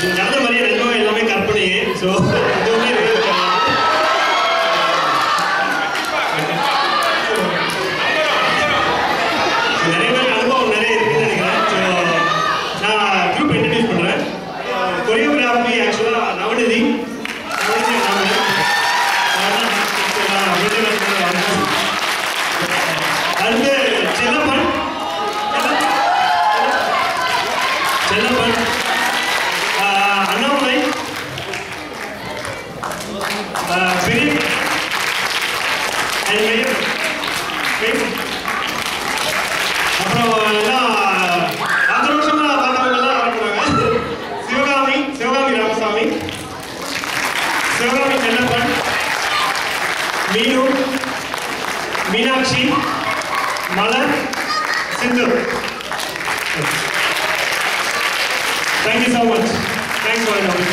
இது நல்ல மாதிரியே நிஜமாவே எல்லாமே கற்பனையே ஸோ எதுவுமே real கிடையாது. So, நிறைய பேர் அனுபவம் நிறைய இருக்குன்னு நினைக்கிறேன் ஸோ நான் குரூப் இன்ட்ரடியூஸ் பண்ணுறேன் கொரியோகிராஃபி ஆக்சுவலாக நவநிதி நவநிதி நாம அடுத்து செல்லப்பன் செல்லப்பன் ஆஹ் அண்ணாமலை ஆஹ் பிரிப் and மெய்யப்பன். மெய்யப்பன். அப்புறம் எல்லாம் அஞ்சு வருஷமா பார்த்தவங்க எல்லாம் வரப்படுவாங்க Sivakami Sivakami Ramasamy Sivakami Chellappan Meenu Meenakshi Malar Sindhu thank you so much thanks for